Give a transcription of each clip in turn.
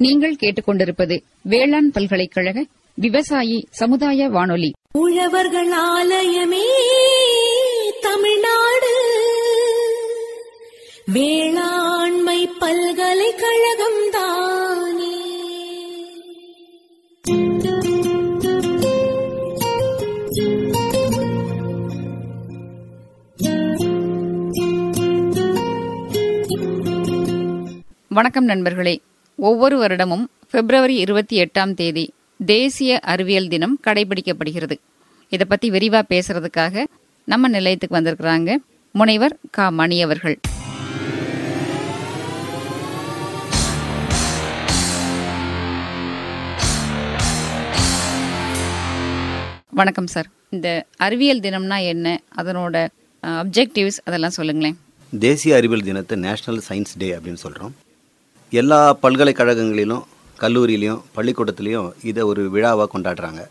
நீங்கள் கேட்டுக்கொண்டிருப்பது வேளாண் பல்கலைக்கழக விவசாயி சமுதாய வானொலி உழவர்கள் ஆலயமே தமிழ்நாடு வேளாண்மை பல்கலைக்கழகம் தானே வணக்கம் நண்பர்களே ஒவ்வொரு வருடமும் பிப்ரவரி இருபத்தி எட்டாம் தேதி தேசிய அறிவியல் தினம் கடைபிடிக்கப்படுகிறது இதை பத்தி விரிவா பேசுறதுக்காக நம்ம நிலையத்துக்கு வந்திருக்கிறாங்க முனைவர் கா மணி அவர்கள் வணக்கம் சார் இந்த அறிவியல் தினம்னா என்ன அதனோட அப்ஜெக்டிவ்ஸ் அதெல்லாம் சொல்லுங்களேன் தேசிய அறிவியல் தினத்தை நேஷ்னல் சயின்ஸ் டே அப்படின்னு சொல்கிறோம் எல்லா பல்கலைக்கழகங்களிலும் கல்லூரியிலையும் பள்ளிக்கூடத்துலேயும் இதை ஒரு விழாவாக கொண்டாடுறாங்க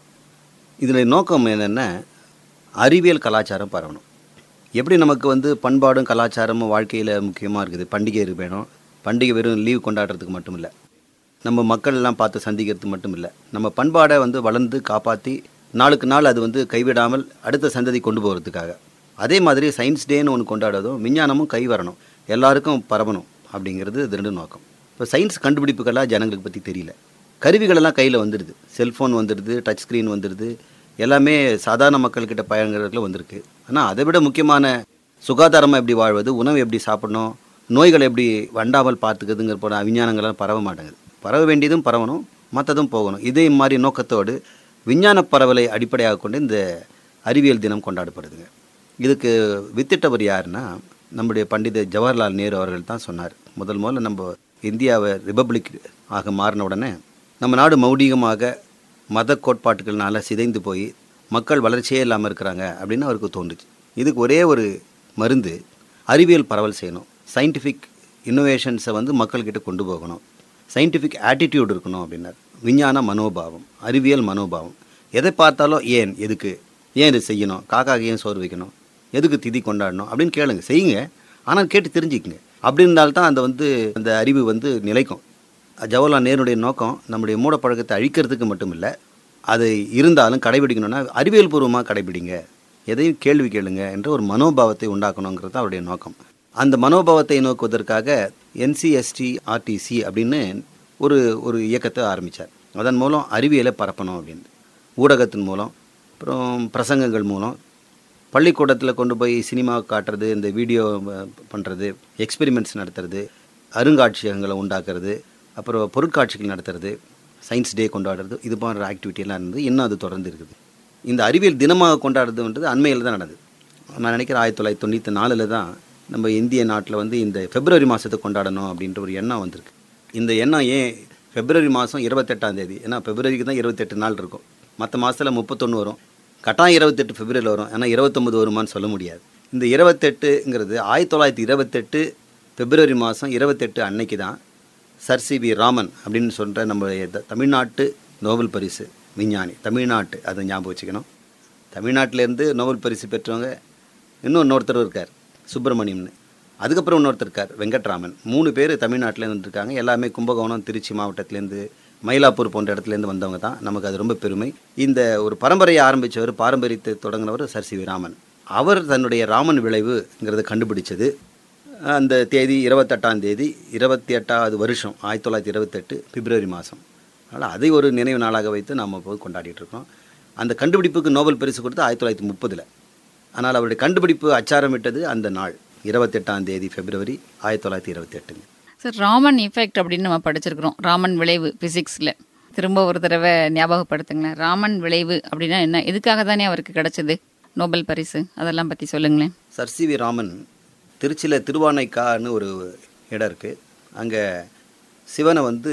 இதில் நோக்கம் என்னென்னா அறிவியல் கலாச்சாரம் பரவணும் எப்படி நமக்கு வந்து பண்பாடும் கலாச்சாரமும் வாழ்க்கையில் முக்கியமாக இருக்குது பண்டிகை இருக்கு வேணும் பண்டிகை வெறும் லீவ் கொண்டாடுறதுக்கு மட்டும் இல்லை நம்ம மக்கள் எல்லாம் பார்த்து சந்திக்கிறதுக்கு மட்டும் இல்லை நம்ம பண்பாடை வந்து வளர்ந்து காப்பாற்றி நாளுக்கு நாள் அது வந்து கைவிடாமல் அடுத்த சந்ததி கொண்டு போகிறதுக்காக அதே மாதிரி சயின்ஸ் டேன்னு ஒன்று கொண்டாடுறதும் விஞ்ஞானமும் கை வரணும் எல்லாருக்கும் பரவணும் அப்படிங்கிறது இது ரெண்டு நோக்கம் இப்போ சயின்ஸ் கண்டுபிடிப்புகளாக ஜனங்களுக்கு பற்றி தெரியல கருவிகளெல்லாம் கையில் வந்துடுது செல்ஃபோன் வந்துடுது டச் ஸ்க்ரீன் வந்துடுது எல்லாமே சாதாரண மக்கள்கிட்ட பயன்கிறதுல வந்திருக்கு ஆனால் அதை விட முக்கியமான சுகாதாரமாக எப்படி வாழ்வது உணவு எப்படி சாப்பிடணும் நோய்களை எப்படி வண்டாமல் பார்த்துக்கிறதுங்கிற போன விஞ்ஞானங்கள்லாம் பரவ மாட்டேங்குது பரவ வேண்டியதும் பரவணும் மற்றதும் போகணும் இதே மாதிரி நோக்கத்தோடு விஞ்ஞான பரவலை அடிப்படையாக கொண்டு இந்த அறிவியல் தினம் கொண்டாடப்படுதுங்க இதுக்கு வித்திட்டவர் யாருன்னா நம்முடைய பண்டித ஜவஹர்லால் நேரு அவர்கள் தான் சொன்னார் முதல் முதல்ல நம்ம இந்தியாவை ரிபப்ளிக் ஆக மாறின உடனே நம்ம நாடு மௌடிகமாக மத கோட்பாட்டுகள்னால சிதைந்து போய் மக்கள் வளர்ச்சியே இல்லாமல் இருக்கிறாங்க அப்படின்னு அவருக்கு தோன்றுச்சு இதுக்கு ஒரே ஒரு மருந்து அறிவியல் பரவல் செய்யணும் சயின்டிஃபிக் இன்னோவேஷன்ஸை வந்து மக்கள்கிட்ட கொண்டு போகணும் சயின்டிஃபிக் ஆட்டிடியூட் இருக்கணும் அப்படின்னார் விஞ்ஞான மனோபாவம் அறிவியல் மனோபாவம் எதை பார்த்தாலும் ஏன் எதுக்கு ஏன் இது செய்யணும் காக்காக்கு ஏன் சோறு வைக்கணும் எதுக்கு திதி கொண்டாடணும் அப்படின்னு கேளுங்க செய்யுங்க ஆனால் கேட்டு தெரிஞ்சுக்குங்க அப்படி இருந்தால்தான் அந்த வந்து அந்த அறிவு வந்து நிலைக்கும் ஜவஹர்லால் நேருடைய நோக்கம் நம்முடைய மூடப்பழக்கத்தை அழிக்கிறதுக்கு மட்டும் இல்லை அது இருந்தாலும் கடைபிடிக்கணும்னா அறிவியல் பூர்வமாக கடைபிடிங்க எதையும் கேள்வி கேளுங்க என்ற ஒரு மனோபாவத்தை உண்டாக்கணுங்கிறது தான் அவருடைய நோக்கம் அந்த மனோபாவத்தை நோக்குவதற்காக என்சிஎஸ்டி ஆர்டிசி அப்படின்னு ஒரு ஒரு இயக்கத்தை ஆரம்பித்தார் அதன் மூலம் அறிவியலை பரப்பணும் அப்படின்னு ஊடகத்தின் மூலம் அப்புறம் பிரசங்கங்கள் மூலம் பள்ளிக்கூடத்தில் கொண்டு போய் சினிமா காட்டுறது இந்த வீடியோ பண்ணுறது எக்ஸ்பெரிமெண்ட்ஸ் நடத்துறது அருங்காட்சியகங்களை உண்டாக்குறது அப்புறம் பொருட்காட்சிகள் நடத்துறது சயின்ஸ் டே கொண்டாடுறது இது போன்ற ஆக்டிவிட்டியெல்லாம் இருந்து இன்னும் அது தொடர்ந்து இருக்குது இந்த அறிவியல் தினமாக கொண்டாடுறதுன்றது அண்மையில் தான் நடக்குது நான் நினைக்கிறேன் ஆயிரத்தி தொள்ளாயிரத்தி தொண்ணூற்றி நாலில் தான் நம்ம இந்திய நாட்டில் வந்து இந்த பிப்ரவரி மாதத்தை கொண்டாடணும் அப்படின்ற ஒரு எண்ணம் வந்திருக்கு இந்த எண்ணம் ஏன் பிப்ரவரி மாதம் இருபத்தெட்டாம் தேதி ஏன்னா பிப்ரவரிக்கு தான் இருபத்தெட்டு நாள் இருக்கும் மற்ற மாதத்தில் முப்பத்தொன்று வரும் கட்டாயம் இருபத்தெட்டு பிப்ரவரியில் வரும் ஏன்னா இருபத்தொம்பது வருமான்னு சொல்ல முடியாது இந்த இருபத்தெட்டுங்கிறது ஆயிரத்தி தொள்ளாயிரத்தி இருபத்தெட்டு பிப்ரவரி மாதம் இருபத்தெட்டு அன்னைக்கு தான் சர் சி வி ராமன் அப்படின்னு சொல்கிற நம்மளுடைய த- தமிழ்நாட்டு நோபல் பரிசு விஞ்ஞானி தமிழ்நாட்டு அதை ஞாபகம் வச்சுக்கணும் தமிழ்நாட்டிலேருந்து நோபல் பரிசு பெற்றவங்க இன்னும் இன்னொருத்தர் இருக்கார் சுப்பிரமணியம்னு அதுக்கப்புறம் இன்னொருத்தர் இருக்கார் வெங்கட்ராமன் மூணு பேர் தமிழ்நாட்டிலேருந்து வந்திருக்காங்க எல்லாமே கும்பகோணம் திருச்சி மாவட்டத்திலேருந்து மயிலாப்பூர் போன்ற இடத்துலேருந்து வந்தவங்க தான் நமக்கு அது ரொம்ப பெருமை இந்த ஒரு பரம்பரையை ஆரம்பித்தவர் பாரம்பரியத்தை தொடங்கினவர் சர் சி வி ராமன் அவர் தன்னுடைய ராமன் விளைவுங்கிறத கண்டுபிடிச்சது அந்த தேதி இருபத்தெட்டாம் தேதி இருபத்தி எட்டாவது வருஷம் ஆயிரத்தி தொள்ளாயிரத்தி இருபத்தெட்டு பிப்ரவரி மாதம் அதனால் அதை ஒரு நினைவு நாளாக வைத்து நாம் இப்போ கொண்டாடிட்டு இருக்கோம் அந்த கண்டுபிடிப்புக்கு நோபல் பரிசு கொடுத்து ஆயிரத்தி தொள்ளாயிரத்தி முப்பதில் ஆனால் அவருடைய கண்டுபிடிப்பு அச்சாரமிட்டது அந்த நாள் இருபத்தெட்டாம் தேதி பிப்ரவரி ஆயிரத்தி தொள்ளாயிரத்தி இருபத்தெட்டுங்க சார் ராமன் எஃபெக்ட் அப்படின்னு நம்ம படிச்சிருக்கிறோம் ராமன் விளைவு பிசிக்ஸ்ல திரும்ப ஒரு தடவை ஞாபகப்படுத்துங்களேன் ராமன் விளைவு அப்படின்னா என்ன எதுக்காக தானே அவருக்கு கிடைச்சது நோபல் பரிசு அதெல்லாம் பத்தி சொல்லுங்களேன் சர் சி வி ராமன் திருச்சியில் திருவானைக்கான்னு ஒரு இடம் இருக்குது அங்கே சிவனை வந்து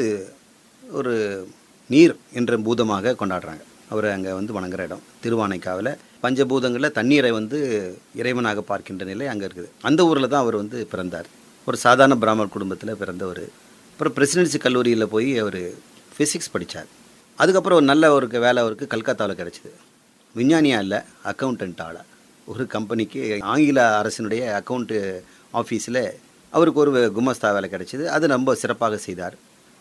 ஒரு நீர் என்ற பூதமாக கொண்டாடுறாங்க அவரை அங்கே வந்து வணங்குற இடம் திருவானைக்காவில் பஞ்சபூதங்களில் தண்ணீரை வந்து இறைவனாக பார்க்கின்ற நிலை அங்கே இருக்குது அந்த ஊரில் தான் அவர் வந்து பிறந்தார் ஒரு சாதாரண பிராமணர் குடும்பத்தில் பிறந்தவர் அப்புறம் பிரசிடென்சி கல்லூரியில் போய் அவர் ஃபிசிக்ஸ் படித்தார் அதுக்கப்புறம் ஒரு நல்ல ஒரு வேலை அவருக்கு கல்கத்தாவில் கிடச்சிது விஞ்ஞானியா இல்லை அக்கௌண்டன்ட் ஆளா ஒரு கம்பெனிக்கு ஆங்கில அரசினுடைய அக்கௌண்ட்டு ஆஃபீஸில் அவருக்கு ஒரு குமஸ்தா வேலை கிடைச்சிது அது ரொம்ப சிறப்பாக செய்தார்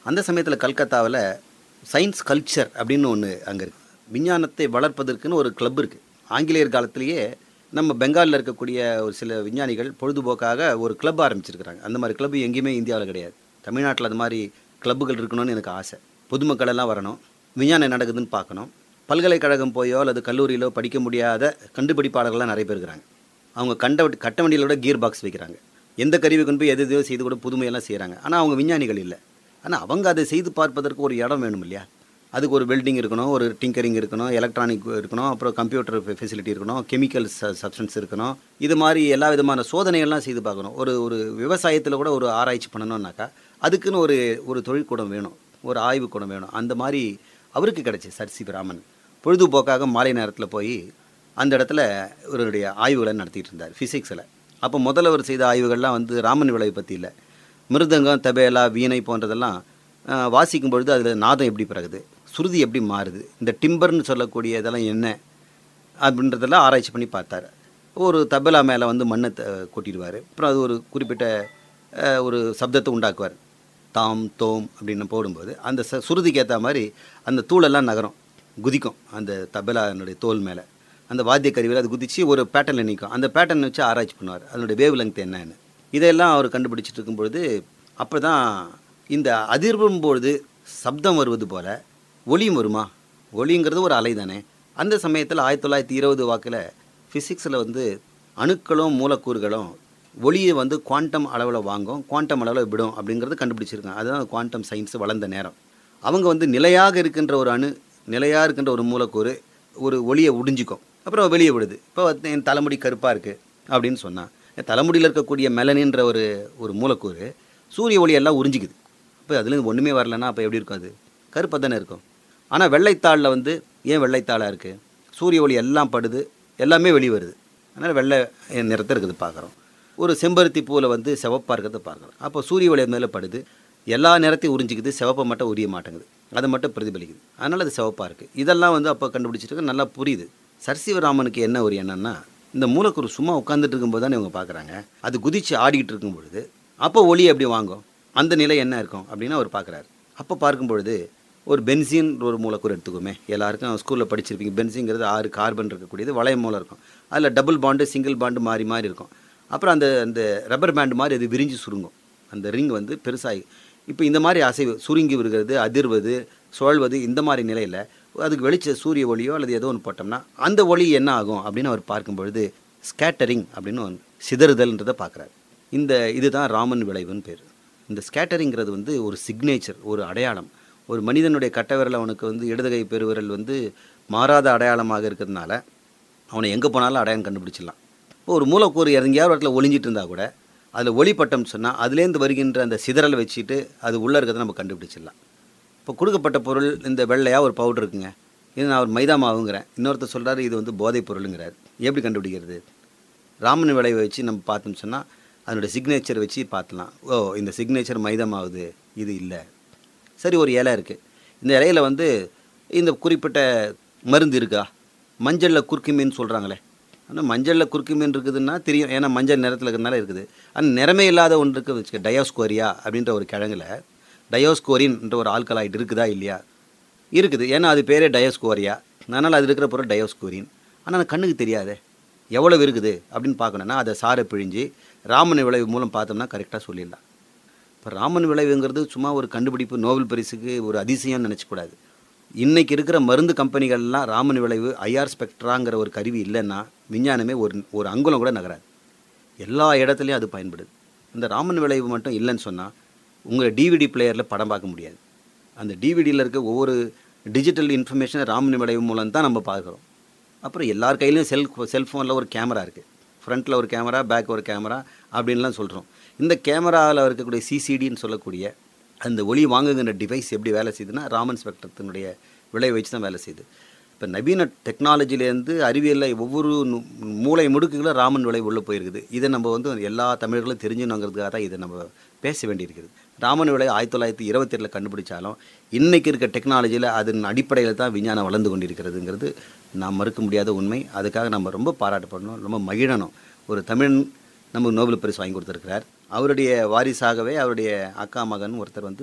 அந்த சமயத்தில் கல்கத்தாவில் சயின்ஸ் கல்ச்சர் அப்படின்னு ஒன்று அங்கே இருக்கு விஞ்ஞானத்தை வளர்ப்பதற்குன்னு ஒரு கிளப் இருக்குது ஆங்கிலேயர் காலத்திலேயே நம்ம பெங்காலில் இருக்கக்கூடிய ஒரு சில விஞ்ஞானிகள் பொழுதுபோக்காக ஒரு கிளப் ஆரம்பிச்சிருக்கிறாங்க அந்த மாதிரி கிளப் எங்கேயுமே இந்தியாவில் கிடையாது தமிழ்நாட்டில் அது மாதிரி கிளப்புகள் இருக்கணும்னு எனக்கு ஆசை பொதுமக்கள் எல்லாம் வரணும் விஞ்ஞானம் என்ன நடக்குதுன்னு பார்க்கணும் பல்கலைக்கழகம் போயோ அல்லது கல்லூரியிலோ படிக்க முடியாத கண்டுபிடிப்பாளர்கள்லாம் நிறைய பேர் இருக்கிறாங்க அவங்க கண்ட கட்ட வண்டியிலோட கியர் பாக்ஸ் வைக்கிறாங்க எந்த கருவி கொண்டு போய் எது எதையோ செய்து கூட புதுமையெல்லாம் செய்கிறாங்க ஆனால் அவங்க விஞ்ஞானிகள் இல்லை ஆனால் அவங்க அதை செய்து பார்ப்பதற்கு ஒரு இடம் வேணும் இல்லையா அதுக்கு ஒரு வெல்டிங் இருக்கணும் ஒரு டிங்கரிங் இருக்கணும் எலக்ட்ரானிக் இருக்கணும் அப்புறம் கம்ப்யூட்டர் ஃபெசிலிட்டி இருக்கணும் கெமிக்கல் சப்ஸ்டன்ஸ் இருக்கணும் இது மாதிரி எல்லா விதமான சோதனைகள்லாம் செய்து பார்க்கணும் ஒரு ஒரு விவசாயத்தில் கூட ஒரு ஆராய்ச்சி பண்ணணும்னாக்கா அதுக்குன்னு ஒரு ஒரு தொழிற்கூடம் வேணும் ஒரு ஆய்வுக்கூடம் வேணும் அந்த மாதிரி அவருக்கு கிடைச்சி சர் சி ராமன் பொழுதுபோக்காக மாலை நேரத்தில் போய் அந்த இடத்துல இவருடைய ஆய்வுகளை நடத்திட்டு இருந்தார் ஃபிசிக்ஸில் அப்போ முதல்ல அவர் செய்த ஆய்வுகள்லாம் வந்து ராமன் விளைவு பற்றி இல்லை மிருதங்கம் தபேலா வீணை போன்றதெல்லாம் ஆஹ், வாசிக்கும் பொழுது அதில் நாதம் எப்படி பிறகுது சுருதி எப்படி மாறுது இந்த டிம்பர்னு சொல்லக்கூடிய இதெல்லாம் என்ன அப்படின்றதெல்லாம் ஆராய்ச்சி பண்ணி பார்த்தார் ஒரு தபேலா மேலே வந்து மண்ணை த- கொட்டிடுவார் அப்புறம் அது ஒரு குறிப்பிட்ட ஆஹ், ஒரு சப்தத்தை உண்டாக்குவார் தாம் தோம் அப்படின்னு போடும்போது அந்த ச சுருதிக்கு ஏற்ற மாதிரி அந்த தூளெல்லாம் நகரும் குதிக்கும் அந்த தபேலானுடைய தோல் மேலே அந்த வாத்திய கருவியில் அது குதிச்சு ஒரு பேட்டர்னில் நிற்கும் அந்த பேட்டர்ன் வச்சு ஆராய்ச்சி பண்ணுவார் அதனுடைய வேவ் லெங்த் என்னன்னு இதெல்லாம் அவர் கண்டுபிடிச்சிட்டு இருக்கும்பொழுது அப்போ தான் இந்த அதிர்வும் பொழுது சப்தம் வருவது போல் ஒளியும் வருமா ஒளிங்கிறது ஒரு அலை தானே அந்த சமயத்தில் ஆயிரத்தி தொள்ளாயிரத்தி இருபது வாக்கில் ஃபிசிக்ஸில் வந்து அணுக்களும் மூலக்கூறுகளும் ஒளியை வந்து குவாண்டம் அளவில் வாங்கும் குவாண்டம் அளவில் விடும் அப்படிங்கிறது கண்டுபிடிச்சிருக்காங்க அதுதான் குவாண்டம் சயின்ஸ் வளர்ந்த நேரம் அவங்க வந்து நிலையாக இருக்கின்ற ஒரு அணு நிலையாக இருக்கின்ற ஒரு மூலக்கூறு ஒரு ஒளியை உடிஞ்சிக்கும் அப்புறம் வெளியே விடுது இப்போ வந்து என் தலைமுடி கருப்பாக இருக்குது அப்படின்னு சொன்னான் என் தலைமுடியில் இருக்கக்கூடிய மெலனின்ற ஒரு ஒரு மூலக்கூறு சூரிய ஒளியெல்லாம் உறிஞ்சிக்குது இப்போ அதுலேருந்து ஒன்றுமே வரலன்னா அப்போ எப்படி இருக்கும் அது கருப்பாக தானே இருக்கும் ஆனால் வெள்ளைத்தாளில் வந்து ஏன் வெள்ளைத்தாளாக இருக்குது சூரிய ஒளி எல்லாம் படுது எல்லாமே வெளியே வருது அதனால் வெள்ளை நிறத்தை இருக்குது பார்க்குறோம் ஒரு செம்பருத்தி பூவில் வந்து சிவப்பாக இருக்கிறத பார்க்குறோம் அப்போ சூரிய ஒளி மேலே படுது எல்லா நிறத்தையும் உறிஞ்சிக்குது சிவப்பை மட்டும் உரிய மாட்டேங்குது அது மட்டும் பிரதிபலிக்குது அதனால் அது சிவப்பாக இருக்குது இதெல்லாம் வந்து அப்போ கண்டுபிடிச்சிட்டு நல்லா புரியுது சர்சிவராமனுக்கு என்ன ஒரு எண்ணம்னா இந்த மூலக்கூறு சும்மா உட்காந்துட்டு இருக்கும்போது தானே இவங்க பார்க்குறாங்க அது குதிச்சு ஆடிக்கிட்டு இருக்கும் பொழுது அப்போ ஒளி எப்படி வாங்கும் அந்த நிலை என்ன இருக்கும் அப்படின்னு அவர் பார்க்குறாரு அப்போ பார்க்கும் பொழுது ஒரு பென்சின் ஒரு மூலக்கூறு எடுத்துக்கோமே எல்லாருக்கும் ஸ்கூலில் படிச்சிருப்பீங்க பென்சிங்கிறது ஆறு கார்பன் இருக்கக்கூடியது வளைய மூலம் இருக்கும் அதில் டபுள் பாண்டு சிங்கிள் பாண்டு மாறி மாறி இருக்கும் அப்புறம் அந்த அந்த ரப்பர் பேண்ட் மாதிரி அது விரிஞ்சு சுருங்கும் அந்த ரிங் வந்து பெருசாகி இப்போ இந்த மாதிரி அசைவு சுருங்கி விடுகிறது அதிர்வது சுழல்வது இந்த மாதிரி நிலையில் அதுக்கு வெளிச்ச சூரிய ஒளியோ அல்லது ஏதோ ஒன்று போட்டோம்னா அந்த ஒளி என்ன ஆகும் அப்படின்னு அவர் பார்க்கும் பொழுது ஸ்கேட்டரிங் அப்படின்னு ஒன்று சிதறுதல்ன்றதை பார்க்குறாரு இந்த இதுதான் ராமன் விளைவுன்னு பேர் இந்த ஸ்கேட்டரிங்கிறது வந்து ஒரு சிக்னேச்சர் ஒரு அடையாளம் ஒரு மனிதனுடைய கட்டவிரல் அவனுக்கு வந்து இடதுகை பெருவிரல் வந்து மாறாத அடையாளமாக இருக்கிறதுனால அவனை எங்கே போனாலும் அடையாளம் கண்டுபிடிச்சிடலாம் இப்போ ஒரு மூலக்கூறு எங்கேயாவது ஒரு இடத்துல ஒளிஞ்சிட்டு இருந்தால் கூட அதில் ஒளிப்பட்டம் சொன்னால் அதுலேருந்து வருகின்ற அந்த சிதறலை வச்சுட்டு அது உள்ளே இருக்கிறத நம்ம கண்டுபிடிச்சிடலாம் இப்போ கொடுக்கப்பட்ட பொருள் இந்த வெள்ளையாக ஒரு பவுடர் இருக்குங்க இது நான் ஒரு மைதா மாவுங்கிறேன் இன்னொருத்தர் சொல்கிறாரு இது வந்து போதைப் பொருளுங்கிறார் எப்படி கண்டுபிடிக்கிறது ராமன் விளைவை வச்சு நம்ம பார்த்தோம்னு சொன்னால் அதனுடைய சிக்னேச்சர் வச்சு பார்த்துலாம் ஓ இந்த சிக்னேச்சர் மைதா மாவுது இது இல்லை சரி ஒரு இலை இருக்குது இந்த இலையில வந்து இந்த குறிப்பிட்ட மருந்து இருக்கா மஞ்சளில் குறுக்குமீன் சொல்கிறாங்களே ஆனால் மஞ்சளில் குறுக்குமீன் இருக்குதுன்னா தெரியும் ஏன்னா மஞ்சள் நிறத்தில் இருக்கிறதுனால இருக்குது ஆனால் நிறமே இல்லாத ஒன்று இருக்குது வச்சுக்க டயோஸ்கோரியா அப்படின்ற ஒரு கிழங்குல டயோஸ்கோரின்ன்ற ஒரு ஆல்கலாய்டு இருக்குதா இல்லையா இருக்குது ஏன்னா அது பேரே டயோஸ்கோரியா அதனால் அது இருக்கிற பொருள் டயோஸ்கோரின் ஆனால் அது கண்ணுக்கு தெரியாதே எவ்வளவு இருக்குது அப்படின்னு பார்க்கணுன்னா அதை சாரை பிழிஞ்சு ராமன் விளைவு மூலம் பார்த்தோம்னா கரெக்டாக சொல்லிடலாம் இப்போ ராமன் விளைவுங்கிறது சும்மா ஒரு கண்டுபிடிப்பு நோபல் பரிசுக்கு ஒரு அதிசயம்னு நினச்சக்கூடாது இன்னைக்கு இருக்கிற மருந்து கம்பெனிகள்லாம் ராமன் விளைவு ஐஆர் ஸ்பெக்ட்ராங்கிற ஒரு கருவி இல்லைன்னா விஞ்ஞானமே ஒரு ஒரு அங்குலம் கூட நகராது எல்லா இடத்துலையும் அது பயன்படுது இந்த ராமன் விளைவு மட்டும் இல்லைன்னு சொன்னால் உங்கள் டிவிடி பிளேயரில் படம் பார்க்க முடியாது அந்த டிவிடியில் இருக்க ஒவ்வொரு டிஜிட்டல் இன்ஃபர்மேஷனை ராமன் விளைவு மூலம் தான் நம்ம பார்க்குறோம் அப்புறம் எல்லார் கையிலையும் செல் செல்ஃபோனில் ஒரு கேமரா இருக்குது ஃப்ரண்ட்டில் ஒரு கேமரா பேக் ஒரு கேமரா அப்படின்லாம் சொல்கிறோம் இந்த கேமராவில் இருக்கக்கூடிய சிசிடின்னு சொல்லக்கூடிய அந்த ஒளி வாங்குகின்ற டிவைஸ் எப்படி வேலை செய்யுதுன்னா ராமன் ஸ்பெக்ட்ரத்தினுடைய விளை வச்சு தான் வேலை செய்யுது இப்போ நவீன டெக்னாலஜிலேருந்து அறிவியலில் ஒவ்வொரு நு- மூளை முடுக்குகளும் ராமன் விளை உள்ளே போயிருக்குது இதை நம்ம வந்து எல்லா தமிழர்களும் தெரிஞ்சுணுங்கிறதுக்காக தான் இதை நம்ம பேச வேண்டியிருக்குது ராமன் விளை ஆயிரத்தி தொள்ளாயிரத்தி இருபத்தெட்டில் கண்டுபிடிச்சாலும் இன்றைக்கி இருக்க டெக்னாலஜியில் அதன் அடிப்படையில் தான் விஞ்ஞானம் வளர்ந்து கொண்டிருக்கிறதுங்கிறது நாம் மறுக்க முடியாத உண்மை அதுக்காக நம்ம ரொம்ப பாராட்டப்படணும் ரொம்ப மகிழணும் ஒரு தமிழன் நமக்கு நோபல் பரிசு வாங்கி கொடுத்துருக்கிறார் அவருடைய வாரிசாகவே அவருடைய அக்கா மகன் ஒருத்தர் வந்து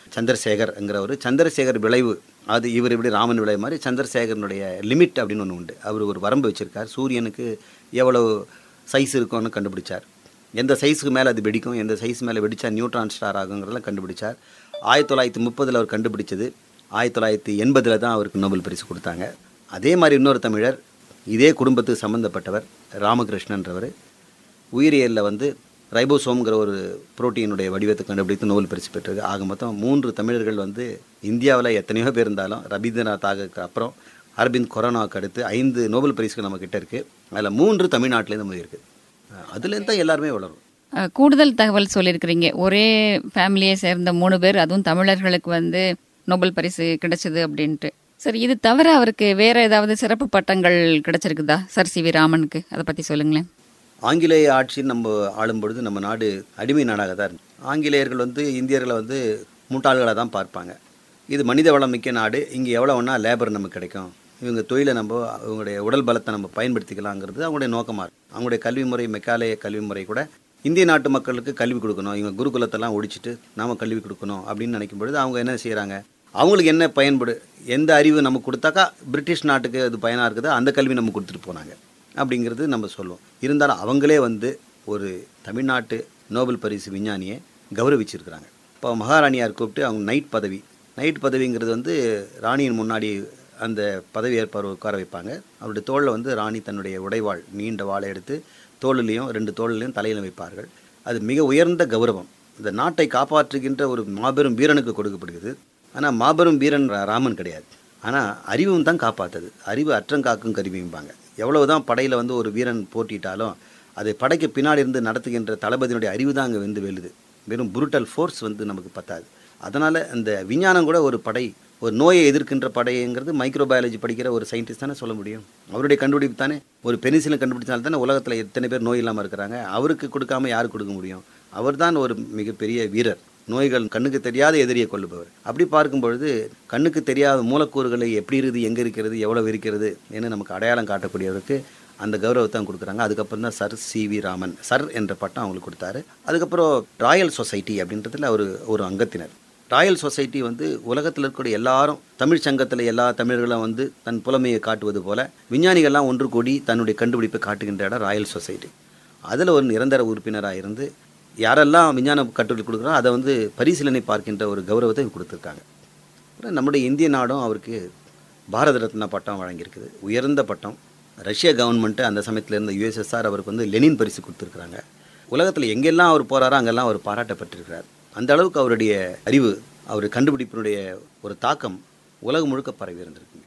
சந்திரசேகர்ங்கிறவர் சந்திரசேகர் விளைவு அது இவர் இப்படி ராமன் விளைவு மாதிரி சந்திரசேகரனுடைய லிமிட் அப்படின்னு ஒன்று உண்டு அவர் ஒரு வரம்பு வச்சுருக்கார் சூரியனுக்கு எவ்வளவு சைஸ் இருக்கும்னு கண்டுபிடிச்சார் எந்த சைஸுக்கு மேலே அது வெடிக்கும் எந்த சைஸ் மேலே வெடிச்சா நியூட்ரான் ஸ்டார் ஆகுங்கிறதெல்லாம் கண்டுபிடிச்சார் ஆயிரத்தி தொள்ளாயிரத்தி முப்பதில் அவர் கண்டுபிடிச்சது ஆயிரத்தி தொள்ளாயிரத்தி எண்பதில் தான் அவருக்கு நோபல் பரிசு கொடுத்தாங்க அதே மாதிரி இன்னொரு தமிழர் இதே குடும்பத்துக்கு சம்மந்தப்பட்டவர் ராமகிருஷ்ணன்றவர் உயிரியலில் வந்து ரைபோசோம்ங்கிற ஒரு புரோட்டீனுடைய வடிவத்தை கண்டுபிடித்து நோபல் பரிசு பெற்றது ஆக மொத்தம் மூன்று தமிழர்கள் வந்து இந்தியாவில் எத்தனையோ பேர் இருந்தாலும் ரவீந்திரநாத் தாகருக்கு அப்புறம் அரவிந்த் கொரோனாவுக்கு அடுத்து ஐந்து நோபல் பரிசுகள் நம்ம கிட்ட இருக்குது அதில் மூன்று தமிழ்நாட்டிலேருந்து நம்ம இருக்குது அதுலேருந்து தான் எல்லாருமே வளரும் அஹ், கூடுதல் தகவல் சொல்லியிருக்கிறீங்க ஒரே ஃபேமிலியை சேர்ந்த மூணு பேர் அதுவும் தமிழர்களுக்கு வந்து நோபல் பரிசு கிடைச்சது அப்படின்ட்டு சரி இது தவிர அவருக்கு வேற ஏதாவது சிறப்பு பட்டங்கள் கிடைச்சிருக்குதா சர் சி வி ராமனுக்கு அதை பத்தி சொல்லுங்களேன் ஆங்கிலேய ஆட்சி நம்ம ஆளும் பொழுது நம்ம நாடு அடிமை நாடாக தான் இருந்துச்சு ஆங்கிலேயர்கள் வந்து இந்தியர்களை வந்து முட்டாள்களாக தான் பார்ப்பாங்க இது மனித வளம் மிக்க நாடு இங்கே எவ்வளோ வேணா லேபர் நமக்கு கிடைக்கும் இவங்க தொழிலை நம்ம அவங்களுடைய உடல் பலத்தை நம்ம பயன்படுத்திக்கலாங்கிறது அவங்களுடைய நோக்கமாக இருக்கும் அவங்களுடைய கல்வி முறை மெக்காலய கல்வி முறை கூட இந்திய நாட்டு மக்களுக்கு கல்வி கொடுக்கணும் இவங்க குருகுலத்தெல்லாம் ஒழிச்சிட்டு நாம கல்வி கொடுக்கணும் அப்படின்னு நினைக்கும் பொழுது அவங்க என்ன செய்கிறாங்க அவங்களுக்கு என்ன பயன்படு எந்த அறிவு நமக்கு கொடுத்தாக்கா பிரிட்டிஷ் நாட்டுக்கு அது பயனாக இருக்குதோ அந்த கல்வி நம்ம கொடுத்துட்டு போனாங்க அப்படிங்கிறது நம்ம சொல்லுவோம் இருந்தாலும் அவங்களே வந்து ஒரு தமிழ்நாட்டு நோபல் பரிசு விஞ்ஞானியை கௌரவிச்சிருக்கிறாங்க இப்போ மகாராணியார் கூப்பிட்டு அவங்க நைட் பதவி நைட் பதவிங்கிறது வந்து ராணியின் முன்னாடி அந்த பதவி ஏற்பார் உட்கார வைப்பாங்க அவருடைய தோளில் வந்து ராணி தன்னுடைய உடைவாள் நீண்ட வாளை எடுத்து தோளிலையும் ரெண்டு தோளிலையும் தலையிலும் வைப்பார்கள் அது மிக உயர்ந்த கௌரவம் இந்த நாட்டை காப்பாற்றுகின்ற ஒரு மாபெரும் வீரனுக்கு கொடுக்கப்படுகிறது ஆனால் மாபெரும் வீரன் ரா- ராமன் கிடையாது ஆனால் அறிவும் தான் காப்பாற்றுது அறிவு அற்றங்காக்கும் கருவியும்பாங்க எவ்வளவுதான் படையில் வந்து ஒரு வீரன் போட்டிட்டாலும் அதை படைக்கு பின்னாடி இருந்து நடத்துகின்ற தளபதியினுடைய அறிவு தான் அங்கே வந்து வெல்லுது வெறும் புருட்டல் ஃபோர்ஸ் வந்து நமக்கு பத்தாது அதனால் அந்த விஞ்ஞானம் கூட ஒரு படை ஒரு நோயை எதிர்க்கின்ற படைங்கிறது மைக்ரோபயாலஜி படிக்கிற ஒரு சயின்டிஸ்ட் தானே சொல்ல முடியும் அவருடைய கண்டுபிடிப்பு தானே ஒரு பெனிசிலின் கண்டுபிடிச்சால் தானே உலகத்தில் எத்தனை பேர் நோய் இல்லாமல் இருக்கிறாங்க அவருக்கு கொடுக்காம யாருக்கு கொடுக்க முடியும் அவர்தான் ஒரு மிகப்பெரிய வீரர் நோய்கள் கண்ணுக்கு தெரியாத எதிரியை கொள்ளுபவர் அப்படி பார்க்கும் பொழுது கண்ணுக்கு தெரியாத மூலக்கூறுகளை எப்படி இருக்குது எங்கே இருக்கிறது எவ்வளவு இருக்கிறது என்று நமக்கு அடையாளம் காட்டக்கூடியவருக்கு அந்த கௌரவத்தை அவங்க கொடுக்குறாங்க அதுக்கப்புறம் தான் sir C V Raman sir என்ற பட்டம் அவங்களுக்கு கொடுத்தாரு அதுக்கப்புறம் ராயல் சொசைட்டி அப்படின்றதுல அவர் ஒரு அங்கத்தினர் ராயல் சொசைட்டி வந்து உலகத்தில் இருக்கக்கூடிய எல்லாரும் தமிழ் சங்கத்தில் எல்லா தமிழர்களும் வந்து தன் புலமையை காட்டுவது போல விஞ்ஞானிகள்லாம் ஒன்று கூடி தன்னுடைய கண்டுபிடிப்பை காட்டுகின்ற இடம் ராயல் சொசைட்டி அதில் ஒரு நிரந்தர உறுப்பினராக இருந்து யாரெல்லாம் விஞ்ஞான கட்டுரை கொடுக்குறோம் அதை வந்து பரிசீலனை பார்க்கின்ற ஒரு கௌரவத்தை கொடுத்துருக்காங்க அப்புறம் நம்முடைய இந்திய நாடும் அவருக்கு பாரத ரத்னா பட்டம் வழங்கியிருக்குது உயர்ந்த பட்டம் ரஷ்ய கவர்மெண்ட்டு அந்த சமயத்தில் இருந்த யுஎஸ்எஸ்ஆர் அவருக்கு வந்து லெனின் பரிசு கொடுத்துருக்குறாங்க உலகத்தில் எங்கெல்லாம் அவர் போகிறாரோ அங்கெல்லாம் அவர் பாராட்டப்பட்டிருக்கிறார் அந்த அளவுக்கு அவருடைய அறிவு அவர் கண்டுபிடிப்பினுடைய ஒரு தாக்கம் உலகம் முழுக்க பரவி இருந்திருக்குங்க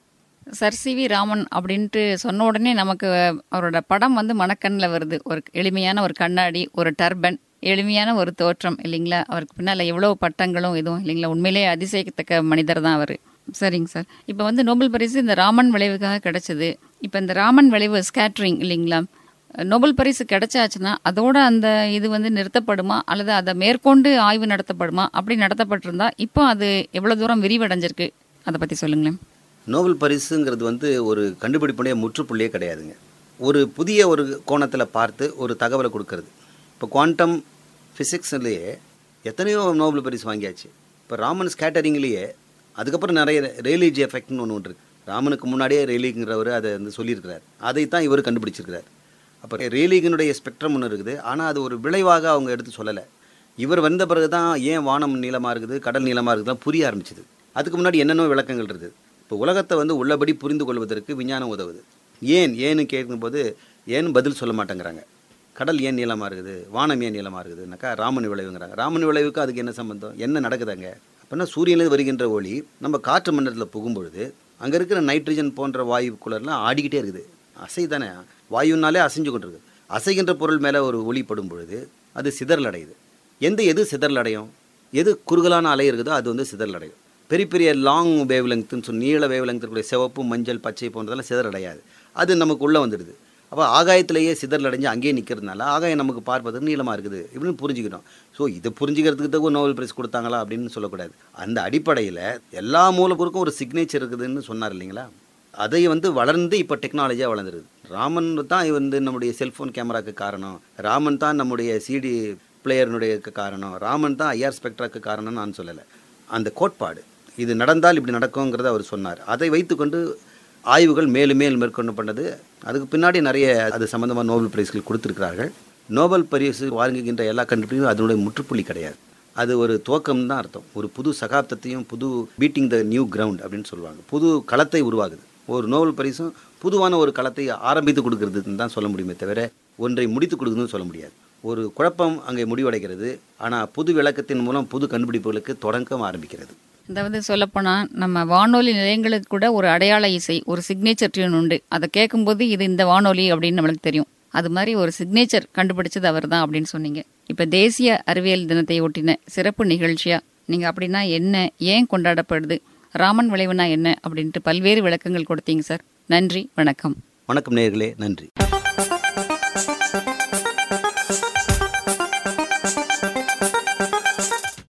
சர் சி வி ராமன் அப்படின்ட்டு சொன்ன உடனே நமக்கு அவரோட படம் வந்து மனக்கண்ணில் வருது ஒரு எளிமையான ஒரு கண்ணாடி ஒரு டர்பன் எளிமையான ஒரு தோற்றம் இல்லைங்களா அவருக்கு பின்னால் எவ்வளோ பட்டங்களும் எதுவும் இல்லைங்களா உண்மையிலேயே அதிசயிக்கத்தக்க மனிதர் தான் அவர் சரிங்க சார் இப்போ வந்து நோபல் பரிசு இந்த ராமன் விளைவுக்காக கிடைச்சது இப்போ இந்த ராமன் விளைவு ஸ்கேட்ரிங் இல்லைங்களா நோபல் பரிசு கிடைச்சாச்சுன்னா அதோட அந்த இது வந்து நிறுத்தப்படுமா அல்லது அதை மேற்கொண்டு ஆய்வு நடத்தப்படுமா அப்படி நடத்தப்பட்டிருந்தா இப்போ அது எவ்வளோ தூரம் விரிவடைஞ்சிருக்கு அதை பற்றி சொல்லுங்களேன் நோபல் பரிசுங்கிறது வந்து ஒரு கண்டுபிடிப்புடைய முற்றுப்புள்ளியே கிடையாதுங்க ஒரு புதிய ஒரு கோணத்தில் பார்த்து ஒரு தகவலை கொடுக்கறது இப்போ குவாண்டம் ஃபிசிக்ஸ்லேயே எத்தனையோ நோபல் பரிசு வாங்கியாச்சு இப்போ ராமன் ஸ்கேட்டரிங்லேயே அதுக்கப்புறம் நிறைய ரெயிலேஜ் எஃபெக்ட்னு ஒன்று ஒன்று இருக்குது ராமனுக்கு முன்னாடியே ரெயிலிங்கிறவர் அதை வந்து சொல்லியிருக்கிறார் அதைத்தான் இவர் கண்டுபிடிச்சிருக்கிறார் அப்போ ரெயிலிங்கினுடைய ஸ்பெக்ட்ரம் ஒன்று இருக்குது ஆனால் அது ஒரு விளைவாக அவங்க எடுத்து சொல்லலை இவர் வந்த பிறகு தான் ஏன் வானம் நீளமாக இருக்குது கடல் நீளமாக இருக்குதுலாம் புரிய ஆரம்பிச்சது அதுக்கு முன்னாடி என்னென்ன விளக்கங்கள் இருக்குது இப்போ உலகத்தை வந்து உள்ளபடி புரிந்து கொள்வதற்கு விஞ்ஞானம் உதவுது ஏன் ஏன்னு கேட்கும்போது ஏன் பதில் சொல்ல மாட்டேங்கிறாங்க கடல் ஏன் நீளமாக இருக்குது வானம் ஏன் நீளமாக இருக்குதுனாக்கா ராமன் விளைவுங்கிறாங்க ராமன் விளைவுக்கு அதுக்கு என்ன சம்பந்தம் என்ன நடக்குதாங்க அப்படின்னா சூரியனிலிருந்து வருகின்ற ஒளி நம்ம காற்று மண்டலத்தில் புகும்பொழுது அங்கே இருக்கிற நைட்ரஜன் போன்ற வாயு குளர்லாம் ஆடிக்கிட்டே இருக்குது அசை தானே வாயுனாலே அசைஞ்சு கொண்டிருக்கு அசைகின்ற பொருள் மேலே ஒரு ஒளி படும் பொழுது அது சிதறல் அடையுது எந்த எது சிதறல் அடையும் எது குறுகலான அலை இருக்குதோ அது வந்து சிதறல் அடையும் பெரிய பெரிய லாங் வேவ் லெங்க்த்துன்னு சொல்லி நீள வேவ் லெங்க் இருக்கக்கூடிய சிவப்பு மஞ்சள் பச்சை போன்றதெல்லாம் சிதறல் அடையாது அது நமக்கு உள்ளே வந்துடுது அப்போ ஆகாயத்திலேயே சிதறல் அடைஞ்சு அங்கேயே நிற்கிறதுனால ஆகாயம் நமக்கு பார்ப்பதற்கு நீளமாக இருக்குது இப்படின்னு புரிஞ்சுக்கணும் ஸோ இதை புரிஞ்சுக்கிறதுக்கு தான் நோபல் பிரைஸ் கொடுத்தாங்களா அப்படின்னு சொல்லக்கூடாது அந்த அடிப்படையில் எல்லா மூலக்கூறுக்கும் ஒரு சிக்னேச்சர் இருக்குதுன்னு சொன்னார் இல்லைங்களா அதை வந்து வளர்ந்து இப்போ டெக்னாலஜியாக வளர்ந்துருது ராமன் தான் வந்து நம்முடைய செல்ஃபோன் கேமராக்கு காரணம் ராமன் தான் நம்முடைய சிடி பிளேயர்னுடைய காரணம் ராமன் தான் ஐஆர் ஸ்பெக்ட்ராக்கு காரணம்னு நான் சொல்லலை அந்த கோட்பாடு இது நடந்தால் இப்படி நடக்குங்கிறத அவர் சொன்னார் அதை வைத்துக்கொண்டு ஆய்வுகள் மேலும் மேலும் மேற்கொண்டு பண்ணது அதுக்கு பின்னாடி நிறைய அது சம்மந்தமாக நோபல் பிரைஸ்கள் கொடுத்துருக்கிறார்கள் நோபல் பரிசு வாங்குகின்ற எல்லா கண்டுபிடிப்பும் அதனுடைய முற்றுப்புள்ளி கிடையாது அது ஒரு துவக்கம் தான் அர்த்தம் ஒரு புது சகாப்தத்தையும் புது பீட்டிங் த நியூ கிரவுண்ட் அப்படின்னு சொல்லுவாங்க புது களத்தை உருவாகுது ஒரு நோபல் பரிசும் புதுவான ஒரு களத்தை ஆரம்பித்து கொடுக்கறதுன்னு தான் சொல்ல முடியுமே தவிர ஒன்றை முடித்து கொடுக்குதுன்னு சொல்ல முடியாது ஒரு குழப்பம் அங்கே முடிவடைகிறது ஆனால் புது விளக்கத்தின் மூலம் புது கண்டுபிடிப்புகளுக்கு தொடக்கம் ஆரம்பிக்கிறது அதாவது சொல்லப்போனால் நம்ம வானொலி நிலையங்களுக்கு கூட ஒரு அடையாள இசை ஒரு சிக்னேச்சர் டியூன் உண்டு அதை கேட்கும்போது இது இந்த வானொலி அப்படின்னு நம்மளுக்கு தெரியும் அது மாதிரி ஒரு சிக்னேச்சர் கண்டுபிடிச்சது அவர் தான் அப்படின்னு சொன்னீங்க இப்போ தேசிய அறிவியல் தினத்தை ஒட்டின சிறப்பு நிகழ்ச்சியா நீங்கள் அப்படின்னா என்ன ஏன் கொண்டாடப்படுது ராமன் விளைவுனா என்ன அப்படின்ட்டு பல்வேறு விளக்கங்கள் கொடுத்தீங்க சார் நன்றி வணக்கம் வணக்கம் நேயர்களே நன்றி